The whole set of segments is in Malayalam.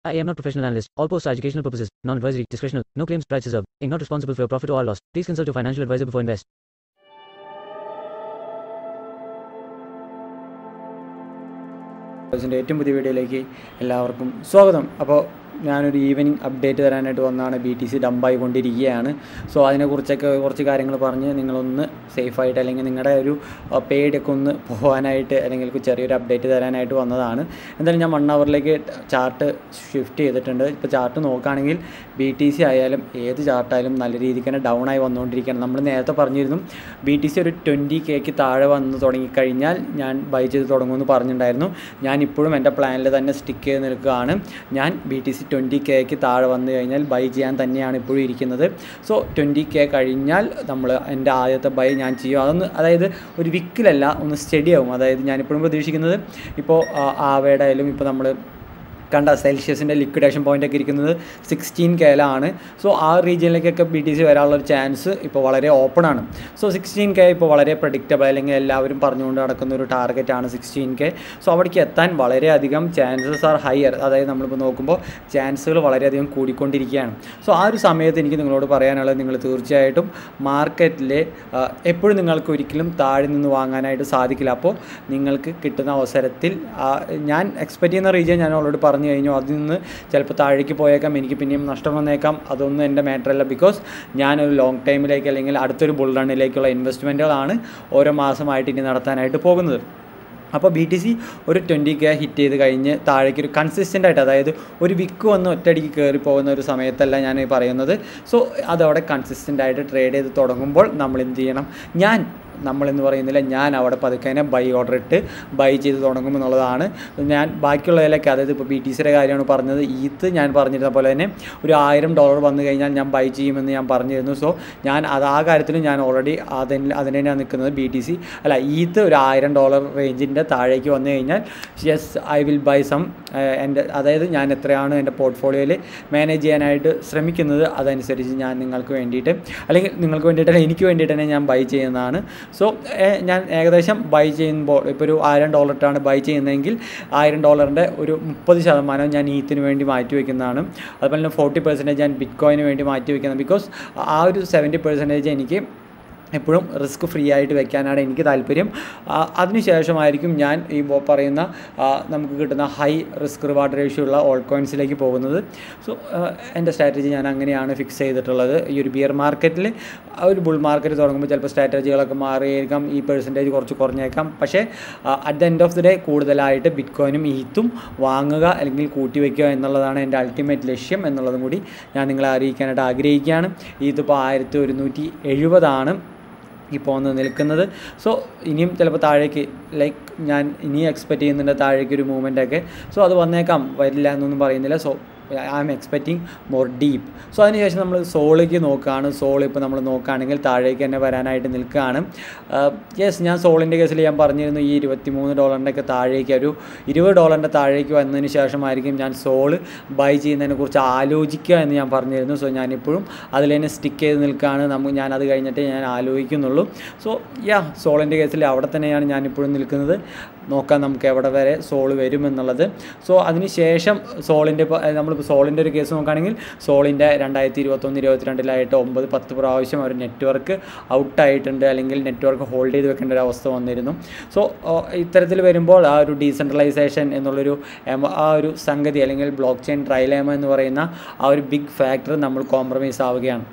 I am not professional analyst. All posts are educational purposes, non-advisory, discretional, no claims, price reserved. Inc. not responsible for your profit or loss. Please consult your financial advisor before invest. അതിൻ്റെ ഏറ്റവും പുതിയ വീഡിയോയിലേക്ക് എല്ലാവർക്കും സ്വാഗതം അപ്പോൾ ഞാനൊരു ഈവനിങ് അപ്ഡേറ്റ് തരാനായിട്ട് വന്നതാണ് ബി ടി സി ഡംപായി കൊണ്ടിരിക്കുകയാണ് സോ അതിനെക്കുറിച്ചൊക്കെ കുറച്ച് കാര്യങ്ങൾ പറഞ്ഞ് നിങ്ങളൊന്ന് സേഫായിട്ട് അല്ലെങ്കിൽ നിങ്ങളുടെ ഒരു പേടിയൊക്കെ ഒന്ന് പോകാനായിട്ട് അല്ലെങ്കിൽ ഒരു ചെറിയൊരു അപ്ഡേറ്റ് തരാനായിട്ട് വന്നതാണ് എന്തായാലും ഞാൻ വൺ അവറിലേക്ക് ചാർട്ട് ഷിഫ്റ്റ് ചെയ്തിട്ടുണ്ട് ഇപ്പോൾ ചാർട്ട് നോക്കുകയാണെങ്കിൽ ബി ടി സി ആയാലും ഏത് ചാർട്ടായാലും നല്ല രീതിക്ക് തന്നെ ഡൗൺ ആയി വന്നുകൊണ്ടിരിക്കുകയാണ് നമ്മൾ നേരത്തെ പറഞ്ഞിരുന്നു ബി ടി സി ഒരു ട്വൻറ്റി കെക്ക് താഴെ വന്ന് തുടങ്ങിക്കഴിഞ്ഞാൽ ഞാൻ ബൈ ചെയ്ത് തുടങ്ങുമെന്ന് പറഞ്ഞിട്ടുണ്ടായിരുന്നു ഞാൻ ഇപ്പോഴും എൻ്റെ പ്ലാനിൽ തന്നെ സ്റ്റിക്ക് ചെയ്ത് നിൽക്കുകയാണ് ഞാൻ ബി ടി സി ട്വൻറ്റി കെക്ക് താഴെ വന്നു കഴിഞ്ഞാൽ ബൈ ചെയ്യാൻ തന്നെയാണ് ഇപ്പോഴും ഇരിക്കുന്നത് സോ ട്വൻറ്റി കെ കഴിഞ്ഞാൽ നമ്മൾ എൻ്റെ ആദ്യത്തെ ബൈ ഞാൻ ചെയ്യും അതൊന്ന് അതായത് ഒരു വിക്കിലല്ല ഒന്ന് സ്റ്റഡി ആവും അതായത് ഞാനിപ്പോഴും പ്രതീക്ഷിക്കുന്നത് ഇപ്പോൾ ആവേടെ ആയാലും ഇപ്പോൾ നമ്മൾ കണ്ട സെൽഷ്യസിൻ്റെ ലിക്വിഡേഷൻ പോയിൻ്റ് ഒക്കെ ഇരിക്കുന്നത് സിക്സ്റ്റീൻ കെയിലാണ് സോ ആ റീജിയനിലേക്കൊക്കെ ബി ടി സി വരാനുള്ള ഒരു ചാൻസ് ഇപ്പോൾ വളരെ ഓപ്പൺ ആണ് സോ സിക്സ്റ്റീൻ കെ ഇപ്പോൾ വളരെ പ്രഡിക്റ്റബിൾ അല്ലെങ്കിൽ എല്ലാവരും പറഞ്ഞുകൊണ്ട് നടക്കുന്ന ഒരു ടാർഗറ്റാണ് സിക്സ്റ്റീൻ കെ സോ അവിടേക്ക് എത്താൻ വളരെയധികം ചാൻസസ് ആർ ഹയർ അതായത് നമ്മളിപ്പോൾ നോക്കുമ്പോൾ ചാൻസുകൾ വളരെയധികം കൂടിക്കൊണ്ടിരിക്കുകയാണ് സോ ആ ഒരു സമയത്ത് എനിക്ക് നിങ്ങളോട് പറയാനുള്ളത് നിങ്ങൾ തീർച്ചയായിട്ടും മാർക്കറ്റിൽ എപ്പോഴും നിങ്ങൾക്ക് ഒരിക്കലും താഴെ നിന്ന് വാങ്ങാനായിട്ട് സാധിക്കില്ല അപ്പോൾ നിങ്ങൾക്ക് കിട്ടുന്ന അവസരത്തിൽ ആ, ഞാൻ എക്സ്പെക്റ്റ് ചെയ്യുന്ന റീജിയൻ ഞാൻ ഓൾറെഡി പറഞ്ഞു കഴിഞ്ഞു അതിൽ നിന്ന് ചിലപ്പോൾ താഴേക്ക് പോയേക്കാം എനിക്ക് പിന്നെയും നഷ്ടം വന്നേക്കാം അതൊന്നും എൻ്റെ മാറ്ററല്ല ബിക്കോസ് ഞാനൊരു ലോങ് ടൈമിലേക്ക് അല്ലെങ്കിൽ അടുത്തൊരു ബുൾ റണ്ണിലേക്കുള്ള ഇൻവെസ്റ്റ്മെൻറ്റുകളാണ് ഓരോ മാസമായിട്ട് ഇനി നടത്താനായിട്ട് പോകുന്നത് അപ്പോൾ ബി ടി സി ഒരു ട്വൻറ്റി കെ ഹിറ്റ് ചെയ്ത് കഴിഞ്ഞ് താഴേക്ക് ഒരു കൺസിസ്റ്റൻ്റ് ആയിട്ട് അതായത് ഒരു വിക്ക് വന്ന് ഒറ്റയടിക്ക് കയറി പോകുന്ന ഒരു സമയത്തല്ല ഞാൻ ഈ പറയുന്നത് സോ അതവിടെ കൺസിസ്റ്റൻ്റ് ആയിട്ട് ട്രേഡ് ചെയ്ത് തുടങ്ങുമ്പോൾ നമ്മൾ എന്ത് ചെയ്യണം ഞാൻ നമ്മളെന്ന് പറയുന്നില്ല ഞാൻ അവിടെ പതുക്കെ തന്നെ ബൈ ഓർഡർ ഇട്ട് ബൈ ചെയ്ത് തുടങ്ങും എന്നുള്ളതാണ് ഞാൻ ബാക്കിയുള്ളതിലൊക്കെ അതായത് ഇപ്പോൾ ബി ടി സിയുടെ കാര്യമാണ് പറഞ്ഞത് ഈത്ത് ഞാൻ പറഞ്ഞിരുന്ന പോലെ തന്നെ ഒരു ആയിരം ഡോളർ വന്നു കഴിഞ്ഞാൽ ഞാൻ ബൈ ചെയ്യുമെന്ന് ഞാൻ പറഞ്ഞിരുന്നു സോ ഞാൻ അത് ആ കാര്യത്തിൽ ഞാൻ ഓൾറെഡി അതിന് അതിന് തന്നെയാണ് നിൽക്കുന്നത് ബി ടി സി അല്ല ഈത്ത് ഒരു ആയിരം ഡോളർ റേഞ്ചിൻ്റെ താഴേക്ക് വന്നു കഴിഞ്ഞാൽ yes I will buy some എൻ്റെ അതായത് ഞാൻ എത്രയാണ് എൻ്റെ പോർട്ട്ഫോളിയോയിൽ മാനേജ് ചെയ്യാനായിട്ട് ശ്രമിക്കുന്നത് അതനുസരിച്ച് ഞാൻ നിങ്ങൾക്ക് വേണ്ടിയിട്ട് അല്ലെങ്കിൽ നിങ്ങൾക്ക് വേണ്ടിയിട്ട് എനിക്ക് വേണ്ടിയിട്ട് തന്നെ ഞാൻ ബൈ ചെയ്യുന്നതാണ് സോ ഞാൻ ഏകദേശം ബൈ ചെയ്യുമ്പോൾ ഇപ്പോൾ ഒരു ആയിരം ഡോളറിട്ടാണ് ബൈ ചെയ്യുന്നതെങ്കിൽ ആയിരം ഡോളറിൻ്റെ ഒരു മുപ്പത് ശതമാനം ഞാൻ ഈത്തിന് വേണ്ടി മാറ്റി വയ്ക്കുന്നതാണ് അതുപോലെ തന്നെ ഫോർട്ടി പെർസെൻറ്റേജ് ഞാൻ ബിറ്റ് കോയിന് വേണ്ടി മാറ്റി വയ്ക്കുന്നത് ബിക്കോസ് ആ ഒരു സെവൻറ്റി പെർസെൻറ്റേജ് എനിക്ക് എപ്പോഴും റിസ്ക് ഫ്രീ ആയിട്ട് വെക്കാനാണ് എനിക്ക് താല്പര്യം ആ, അതിനുശേഷമായിരിക്കും ഞാൻ ഈ ബോ- പറയുന്ന ആ, നമുക്ക് കിട്ടുന്ന ഹൈ റിസ്ക് റിവാർഡ് റേഷ്യോ ഉള്ള ഓൾ കോയിൻസിലേക്ക് പോകുന്നത് സോ എൻ്റെ സ്ട്രാറ്റജി ഞാൻ അങ്ങനെയാണ് ഫിക്സ് ചെയ്തിട്ടുള്ളത് ഈ ഒരു ബിയർ മാർക്കറ്റിൽ ആ ഒരു ബുൾ മാർക്കറ്റ് തുടങ്ങുമ്പോൾ ചിലപ്പോൾ സ്ട്രാറ്റജികളൊക്കെ മാറിയേക്കാം ഈ പെർസെൻറ്റേജ് കുറച്ച് കുറഞ്ഞേക്കാം പക്ഷേ at the end of the day കൂടുതലായിട്ട് ബിറ്റ് കോയിനും ഈത്തും വാങ്ങുക അല്ലെങ്കിൽ കൂട്ടി വയ്ക്കുക എന്നുള്ളതാണ് എൻ്റെ അൾട്ടിമേറ്റ് ലക്ഷ്യം എന്നുള്ളതും കൂടി ഞാൻ നിങ്ങളെ അറിയിക്കാനായിട്ട് ആഗ്രഹിക്കുകയാണ് ഇതിപ്പോൾ ആയിരത്തി ഒരുന്നൂറ്റി എഴുപതാണ് ഇപ്പോൾ വന്ന് നിൽക്കുന്നത് സോ ഇനിയും ചിലപ്പോൾ താഴേക്ക് ലൈക്ക് ഞാൻ ഇനിയും എക്സ്പെക്റ്റ് ചെയ്യുന്നുണ്ട് താഴേക്ക് ഒരു മൂവ്മെൻ്റ് ഒക്കെ സോ അത് വന്നേക്കാം വരില്ല എന്നൊന്നും പറയുന്നില്ല so I am expecting more deep so അതിനുശേഷം നമ്മൾ സോളിലേക്ക് നോക്കുകയാണ് സോൾ ഇപ്പോൾ നമ്മൾ നോക്കുകയാണെങ്കിൽ താഴേക്ക് തന്നെ വരാനായിട്ട് നിൽക്കുകയാണ് യെസ് ഞാൻ സോളിൻ്റെ കേസിൽ ഞാൻ പറഞ്ഞിരുന്നു ഈ ഇരുപത്തി മൂന്ന് ഡോളറിൻ്റെ ഒക്കെ താഴേക്ക് ഒരു ഇരുപത് ഡോളറിൻ്റെ താഴേക്ക് വന്നതിന് ശേഷമായിരിക്കും ഞാൻ സോള് ബൈ ചെയ്യുന്നതിനെ കുറിച്ച് ആലോചിക്കുക എന്ന് ഞാൻ പറഞ്ഞിരുന്നു സോ ഞാനിപ്പോഴും അതിൽ തന്നെ സ്റ്റിക്ക് ചെയ്ത് നിൽക്കുകയാണ് നമുക്ക് ഞാൻ അത് കഴിഞ്ഞിട്ട് ഞാൻ ആലോചിക്കുന്നുള്ളൂ സോ യാ സോളിൻ്റെ കേസിൽ അവിടെ തന്നെയാണ് ഞാനിപ്പോഴും നിൽക്കുന്നത് നോക്കാം നമുക്ക് എവിടെ വരെ സോള് വരും എന്നുള്ളത് സോ അതിന് ശേഷം സോളിൻ്റെ ഇപ്പോൾ നമ്മളിപ്പോൾ സോളിൻ്റെ ഒരു കേസ് നോക്കുകയാണെങ്കിൽ സോളിൻ്റെ രണ്ടായിരത്തി ഇരുപത്തൊന്ന് ഇരുപത്തിരണ്ടിലായിട്ട് ഒമ്പത് പത്ത് പ്രാവശ്യം ഒരു നെറ്റ്വർക്ക് ഔട്ടായിട്ടുണ്ട് അല്ലെങ്കിൽ നെറ്റ്വർക്ക് ഹോൾഡ് ചെയ്ത് വെക്കേണ്ട ഒരു അവസ്ഥ വന്നിരുന്നു സോ ഇത്തരത്തിൽ വരുമ്പോൾ ആ ഒരു ഡീസെൻട്രലൈസേഷൻ എന്നുള്ളൊരു എമ- ആ ഒരു സംഗതി അല്ലെങ്കിൽ ബ്ലോക്ക് ചെയിൻ ട്രൈലേമ എന്ന് പറയുന്ന ആ ഒരു ബിഗ് ഫാക്ടർ നമ്മൾ കോംപ്രമൈസ് ആവുകയാണ്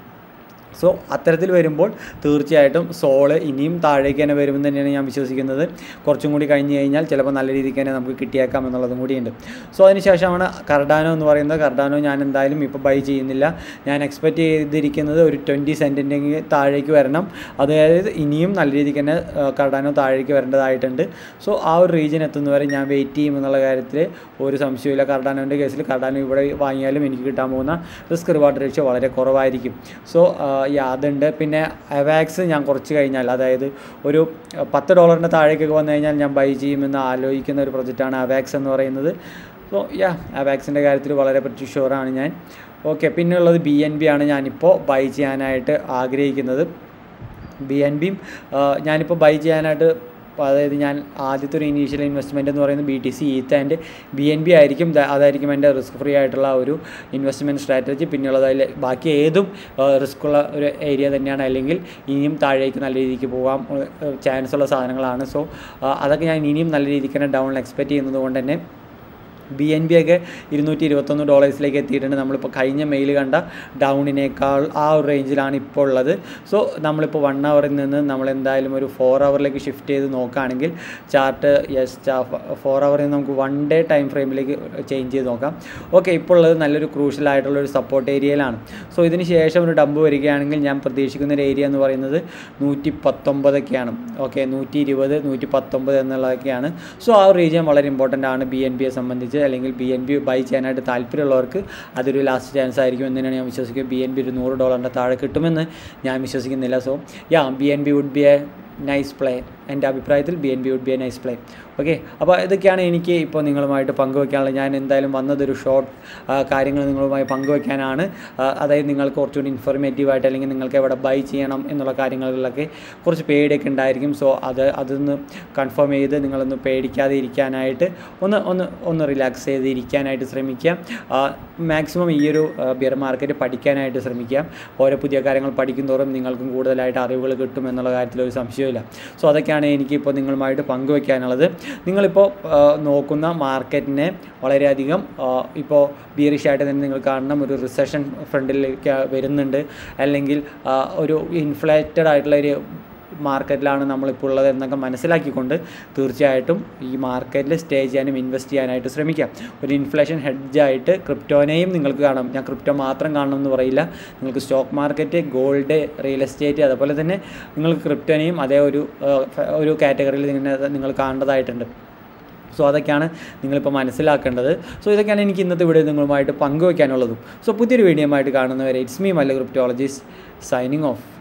സോ അത്തരത്തിൽ വരുമ്പോൾ തീർച്ചയായിട്ടും സോള് ഇനിയും താഴേക്ക് തന്നെ വരുമെന്ന് തന്നെയാണ് ഞാൻ വിശ്വസിക്കുന്നത് കുറച്ചും കൂടി കഴിഞ്ഞ് കഴിഞ്ഞാൽ ചിലപ്പോൾ നല്ല രീതിക്ക് തന്നെ നമുക്ക് കിട്ടിയേക്കാം എന്നുള്ളതും കൂടിയുണ്ട് സോ അതിനുശേഷമാണ് കർഡാനോ എന്ന് പറയുന്നത് കർഡാനോ ഞാൻ എന്തായാലും ഇപ്പോൾ ബൈ ചെയ്യുന്നില്ല ഞാൻ എക്സ്പെക്റ്റ് ചെയ്തിരിക്കുന്നത് ഒരു ട്വൻറ്റി സെൻറ്റിൻ്റെ താഴേക്ക് വരണം അതായത് ഇനിയും നല്ല രീതിക്ക് തന്നെ ആ, കർഡാനോ താഴേക്ക് വരേണ്ടതായിട്ടുണ്ട് സോ ആ ഒരു റീജിയൻ എത്തുന്നവരെ ഞാൻ വെയിറ്റ് ചെയ്യും എന്നുള്ള കാര്യത്തിൽ ഒരു സംശയമില്ല കർഡാനോൻ്റെ കേസിൽ കർഡാനോ ഇവിടെ വാങ്ങിയാലും എനിക്ക് കിട്ടാൻ പോകുന്ന റിസ്ക് റിവാർഡ് റേഷ്യോ വളരെ കുറവായിരിക്കും സോ യാ അതുണ്ട് പിന്നെ അവാക്സ് ഞാൻ കുറച്ച് കഴിഞ്ഞാൽ അതായത് ഒരു അഹ്, പത്ത് ഡോളറിൻ്റെ താഴേക്കൊക്കെ വന്നു കഴിഞ്ഞാൽ ഞാൻ ബൈ ചെയ്യുമെന്ന് ആലോചിക്കുന്ന ഒരു പ്രൊജക്റ്റാണ് അവാക്സ് എന്ന് പറയുന്നത് സോ യാ അവാക്സിൻ്റെ കാര്യത്തിൽ വളരെ പറ്റി ഷുവറാണ് ഞാൻ ഓക്കെ പിന്നെയുള്ളത് ബി എൻ ബി ആണ് ഞാനിപ്പോൾ ബൈ ചെയ്യാനായിട്ട് ആഗ്രഹിക്കുന്നത് ബി എൻ ബിയും ഞാനിപ്പോൾ ബൈ ചെയ്യാനായിട്ട് അതായത് ഞാൻ ആദ്യത്തെ ഒരു ഇനീഷ്യൽ ഇൻവെസ്റ്റ്മെൻറ്റ് എന്ന് പറയുന്നത് B T C ETH and B N B ആയിരിക്കും ദ- അതായിരിക്കും എൻ്റെ റിസ്ക് ഫ്രീ ആയിട്ടുള്ള ഒരു ഇൻവെസ്റ്റ്മെൻറ്റ് സ്ട്രാറ്റജി പിന്നെയുള്ളത് അതിൽ ബാക്കി ഏതും റിസ്ക് ഉള്ള ഒരു ഏരിയ തന്നെയാണ് അല്ലെങ്കിൽ ഇനിയും താഴേക്ക് നല്ല രീതിക്ക് പോകാൻ ചാൻസ് ഉള്ള സാധനങ്ങളാണ് സോ അതൊക്കെ ഞാൻ ഇനിയും നല്ല രീതിക്ക് തന്നെ ഡൗണിൽ എക്സ്പെക്റ്റ് ചെയ്യുന്നത് കൊണ്ട് തന്നെ ബി എൻ ബി ഒക്കെ ഇരുന്നൂറ്റി ഇരുപത്തൊന്ന് ഡോളേഴ്സിലേക്ക് എത്തിയിട്ടുണ്ട് നമ്മളിപ്പോൾ കഴിഞ്ഞ മെയിൽ കണ്ട ഡൗണിനേക്കാൾ ആ ഒരു റേഞ്ചിലാണ് ഇപ്പോൾ ഉള്ളത് സോ നമ്മളിപ്പോൾ വൺ അവറിൽ നിന്ന് നമ്മൾ എന്തായാലും ഒരു ഫോർ അവറിലേക്ക് ഷിഫ്റ്റ് ചെയ്ത് നോക്കുകയാണെങ്കിൽ ചാർട്ട് യെസ് ഫോർ അവറിൽ നിന്ന് നമുക്ക് വൺ ഡേ ടൈം ഫ്രെയിമിലേക്ക് ചേഞ്ച് ചെയ്ത് നോക്കാം ഓക്കെ ഇപ്പോൾ ഉള്ളത് നല്ലൊരു ക്രൂഷ്യൽ ആയിട്ടുള്ള ഒരു സപ്പോർട്ട് ഏരിയയിലാണ് സോ ഇതിന് ശേഷം ഒരു ഡംപ് വരികയാണെങ്കിൽ ഞാൻ പ്രതീക്ഷിക്കുന്ന ഒരു ഏരിയ എന്ന് പറയുന്നത് നൂറ്റി പത്തൊമ്പതൊക്കെയാണ് ഓക്കെ നൂറ്റി ഇരുപത് നൂറ്റി പത്തൊമ്പത് എന്നുള്ളതൊക്കെയാണ് സോ ആ ഒരു റീജിയൻ വളരെ ഇമ്പോർട്ടൻ്റ് ആണ് ബി എൻ ബിയെ സംബന്ധിച്ച് അല്ലെങ്കിൽ ബി എൻ ബി ബൈ ചെയ്യാനായിട്ട് താല്പര്യമുള്ളവർക്ക് അതൊരു ലാസ്റ്റ് ചാൻസ് ആയിരിക്കും എന്ന് തന്നെയാണ് ഞാൻ വിശ്വസിക്കുന്നത് ബി എൻ ബി ഒരു നൂറ് ഡോളറിൻ്റെ താഴെ കിട്ടുമെന്ന് ഞാൻ വിശ്വസിക്കുന്നില്ല so ya B N B would be a nice play എൻ്റെ അഭിപ്രായത്തിൽ B N B would be a nice play okay അപ്പോൾ ഇതൊക്കെയാണ് എനിക്ക് ഇപ്പോൾ നിങ്ങളുമായിട്ട് പങ്കുവെക്കാനുള്ളത് ഞാൻ എന്തായാലും വന്നതൊരു ഷോർട്ട് കാര്യങ്ങൾ നിങ്ങളുമായി പങ്കുവെക്കാനാണ് ആ, അതായത് നിങ്ങൾക്ക് കുറച്ചുകൂടി ഇൻഫോർമേറ്റീവ് ആയിട്ട് അല്ലെങ്കിൽ നിങ്ങൾക്ക് എവിടെ ബൈ ചെയ്യണം എന്നുള്ള കാര്യങ്ങളിലൊക്കെ കുറച്ച് പേടിയൊക്കെ ഉണ്ടായിരിക്കും സോ അത് അതൊന്ന് കൺഫേം ചെയ്ത് നിങ്ങളൊന്ന് പേടിക്കാതെ ഇരിക്കാനായിട്ട് ഒന്ന് ഒന്ന് ഒന്ന് റിലാക്സ് ചെയ്ത് ഇരിക്കാനായിട്ട് ശ്രമിക്കുക മാക്സിമം ഈ ഒരു ബിയർ മാർക്കറ്റ് പഠിക്കാനായിട്ട് ശ്രമിക്കുക ഓരോ പുതിയ കാര്യങ്ങൾ പഠിക്കുന്തോറും നിങ്ങൾക്കും കൂടുതലായിട്ട് അറിവുകൾ കിട്ടും എന്നുള്ള കാര്യത്തിൽ ഒരു സംശയമില്ല സോ അതൊക്കെയാണ് എനിക്കിപ്പോൾ നിങ്ങളുമായിട്ട് പങ്കുവെക്കാനുള്ളത് നിങ്ങളിപ്പോൾ ആ, നോക്കുന്ന മാർക്കറ്റിനെ വളരെയധികം ആ, ഇപ്പോൾ ബിയറിഷ് ആയിട്ട് തന്നെ നിങ്ങൾ കാണണം ഒരു റിസഷൻ ഫ്രണ്ടിലേക്ക് വരുന്നുണ്ട് അല്ലെങ്കിൽ ആ, ഒരു ഇൻഫ്ലേറ്റഡ് ആയിട്ടുള്ള ഒരു മാർക്കറ്റിലാണ് നമ്മളിപ്പോൾ ഉള്ളത് എന്നൊക്കെ മനസ്സിലാക്കിക്കൊണ്ട് തീർച്ചയായിട്ടും ഈ മാർക്കറ്റിൽ സ്റ്റേ ചെയ്യാനും ഇൻവെസ്റ്റ് ചെയ്യാനായിട്ട് ശ്രമിക്കാം ഒരു ഇൻഫ്ലേഷൻ ഹെഡ്ജായിട്ട് ക്രിപ്റ്റോനെയും നിങ്ങൾക്ക് കാണാം ഞാൻ ക്രിപ്റ്റോ മാത്രം കാണണം എന്ന് പറയില്ല നിങ്ങൾക്ക് stock market gold real estate അതുപോലെ തന്നെ നിങ്ങൾക്ക് ക്രിപ്റ്റോനെയും അതേ ഒരു ആ, ഫ- ഒരു കാറ്റഗറിയിൽ നിങ്ങൾ നിങ്ങൾ കാണേണ്ടതായിട്ടുണ്ട് സോ അതൊക്കെയാണ് നിങ്ങളിപ്പോൾ മനസ്സിലാക്കേണ്ടത് സോ ഇതൊക്കെയാണ് എനിക്ക് ഇന്നത്തെ വീഡിയോ നിങ്ങളുമായിട്ട് പങ്കുവയ്ക്കാനുള്ളതും സോ പുതിയൊരു വീഡിയോ ആയിട്ട് കാണുന്നവരെ it's me Malla cryptologist signing of